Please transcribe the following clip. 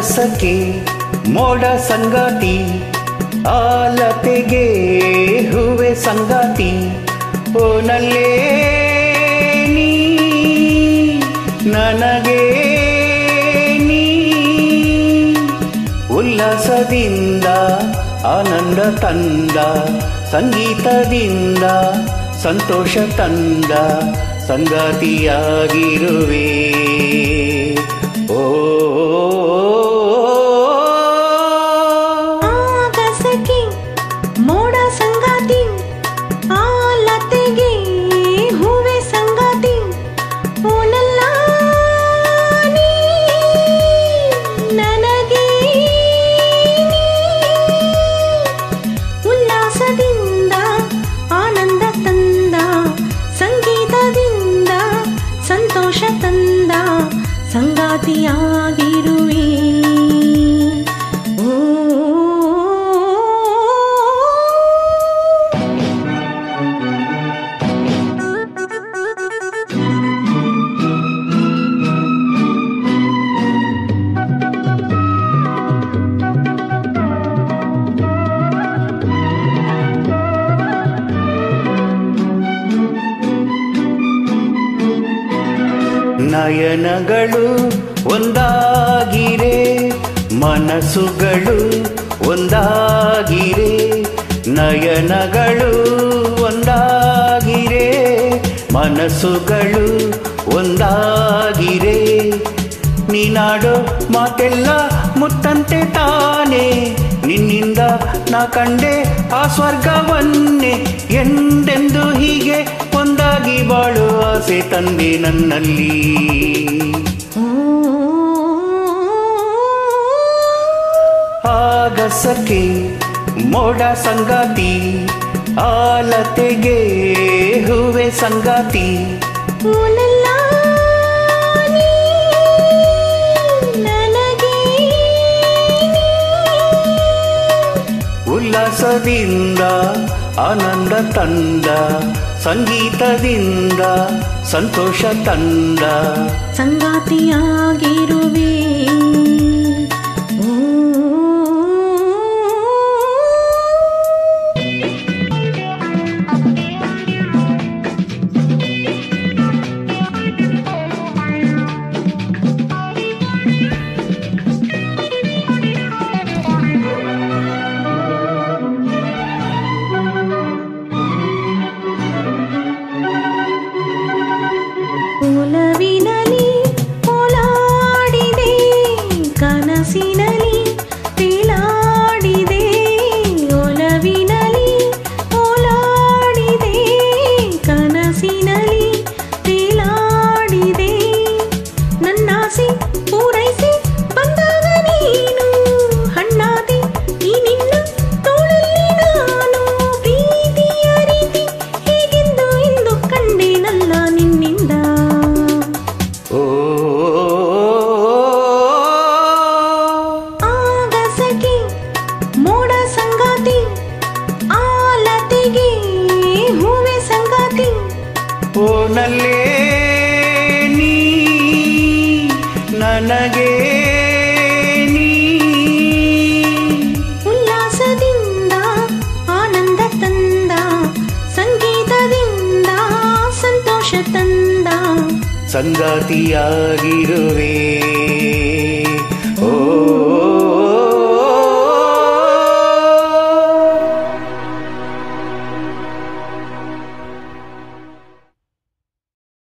ಆಗಸಕ್ಕೆ ಮೋಡ ಸಂಗಾತಿ ಆಲತೆಗೆ ಹೂವೆ ಸಂಗಾತಿ ಓನಲ್ಲೇ ನೀ ನನಗೆ ನೀ ಉಲ್ಲಾಸದಿಂದ ಆನಂದ ತಂದ ಸಂಗೀತದಿಂದ ಸಂತೋಷ ತಂದ ಸಂಗಾತಿಯಾಗಿರುವೆ ಓ ಆಗಸಕ್ಕೆ ಮೋಡ ಸಂಗಾತಿ ಆ ಲತೆಗೆ ಹೂವೆ ಸಂಗಾತಿ ಓನಲ್ಲ ನೀ ನನಗೆ ನೀ. ಉಲ್ಲಾಸದಿಂದ ಆನಂದ ತಂದ ಸಂಗೀತದಿಂದ ಸಂತೋಷ ತಂದ ಸಂಗಾತಿಯಾಗಿರುವೆ ಓ ನಯನಗಳು ಒಂದಾಗಿರೆ ಮನಸ್ಸುಗಳು ಒಂದಾಗಿರೆ ನಯನಗಳು ಒಂದಾಗಿರೆ ಮನಸ್ಸುಗಳು ಒಂದಾಗಿರೆ ನೀನಾಡೋ ಮಾತೆಲ್ಲ ಮುತ್ತಂತೆ ತಾನೆ ನಿನ್ನಿಂದ ನಾ ಕಂಡೆ ಆ ಸ್ವರ್ಗವನ್ನೇ ಎಂದೆಂದು ಹೀಗೆ ಒಂದಾಗಿ ಬಾಳು ಆಸೆ ತಂದೆ ನನ್ನಲ್ಲಿ ಆಗಸಕ್ಕೆ ಮೋಡ ಸಂಗಾತಿ ಆಲತೆಗೆ ಹೂವೆ ಸಂಗಾತಿ ಓನಲ್ಲ ನೀ ನನಗೆ ನೀ. ಉಲ್ಲಾಸದಿಂದ ಆನಂದ ತಂದ ಸಂಗೀತದಿಂದ ಸಂತೋಷ ತಂದ ಸಂಗಾತಿಯಾಗಿರುವೆ ಓ ಒಲವಿನಲಿ ಓಲಾಡಿದೆ ಕನಸಿನಲಿ ತೇಲಾಡಿದೆ ಒಲವಿನಲಿ ಓಲಾಡಿದೆ ಕನಸಿನಲಿ ತೇಲಾಡಿದೆ ನನ್ನಾಸೆ ಪೂರೈಸಿ ಬಂದಾಗ ನೀನು ಹಣ್ಣಾದೆ ಈ ನಿನ್ನ ತೋಳಲ್ಲಿ ನಾನು ಪ್ರೀತಿಯ ರೀತಿ ಹೇಗೆಂದು ಎಂದು ಕಂಡೇನಲ್ಲ ನಿನ್ನಿಂದ ಓ ಆಗಸಕ್ಕೆ ಮೋಡ ಸಂಗಾತಿ ಆಲತೆಗೆ ಹೂವೆ ಸಂಗಾತಿ ಓನಲ್ಲೇ ನೀ ನನಗೆ ನೀ ಉಲ್ಲಾಸದಿಂದ ಆನಂದ ತಂದ ಸಂಗೀತದಿಂದ ಸಂತೋಷ ತಂದ ಸಂಗಾತಿಯಾಗಿರುವೆ